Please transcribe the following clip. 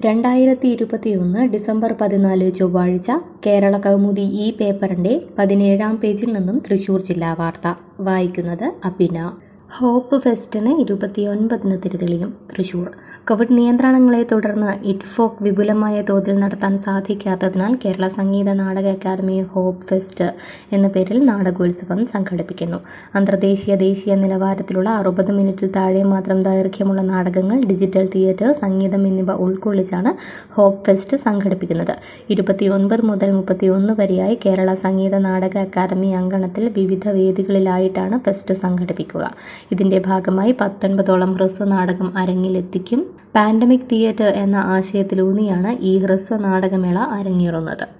രണ്ടായിരത്തി ഇരുപത്തിയൊന്ന് ഡിസംബർ പതിനാല് ചൊവ്വാഴ്ച കേരള കൗമുദി ഈ പേപ്പറിന്റെ പതിനേഴാം പേജിൽ നിന്നും തൃശൂർ ജില്ലാ വാർത്ത വായിക്കുന്നത് അബിന ഹോപ്പ് ഫെസ്റ്റിന് ഇരുപത്തിയൊൻപതിന് തിരിതെളിയും തൃശൂർ കോവിഡ് നിയന്ത്രണങ്ങളെ തുടർന്ന് ഇറ്റ്ഫോക്ക് വിപുലമായ തോതിൽ നടത്താൻ സാധിക്കാത്തതിനാൽ കേരള സംഗീത നാടക അക്കാദമി ഹോപ്പ് ഫെസ്റ്റ് എന്ന പേരിൽ നാടകോത്സവം സംഘടിപ്പിക്കുന്നു അന്തർദേശീയ ദേശീയ നിലവാരത്തിലുള്ള അറുപത് മിനിറ്റിൽ താഴെ മാത്രം ദൈർഘ്യമുള്ള നാടകങ്ങൾ ഡിജിറ്റൽ തിയേറ്റർ സംഗീതം എന്നിവ ഉൾക്കൊള്ളിച്ചാണ് ഹോപ്പ് ഫെസ്റ്റ് സംഘടിപ്പിക്കുന്നത് ഇരുപത്തിയൊൻപത് മുതൽ മുപ്പത്തിയൊന്ന് വരെയായി കേരള സംഗീത നാടക അക്കാദമി അങ്കണത്തിൽ വിവിധ വേദികളിലായിട്ടാണ് ഫെസ്റ്റ് സംഘടിപ്പിക്കുക ഇതിന്റെ ഭാഗമായി പത്തൊൻപതോളം ഹ്രസ്വ നാടകം അരങ്ങിലെത്തിക്കും പാൻഡമിക് തിയേറ്റർ എന്ന ആശയത്തിലൂന്നിയാണ് ഈ ഹ്രസ്വ നാടകമേള അരങ്ങേറുന്നത്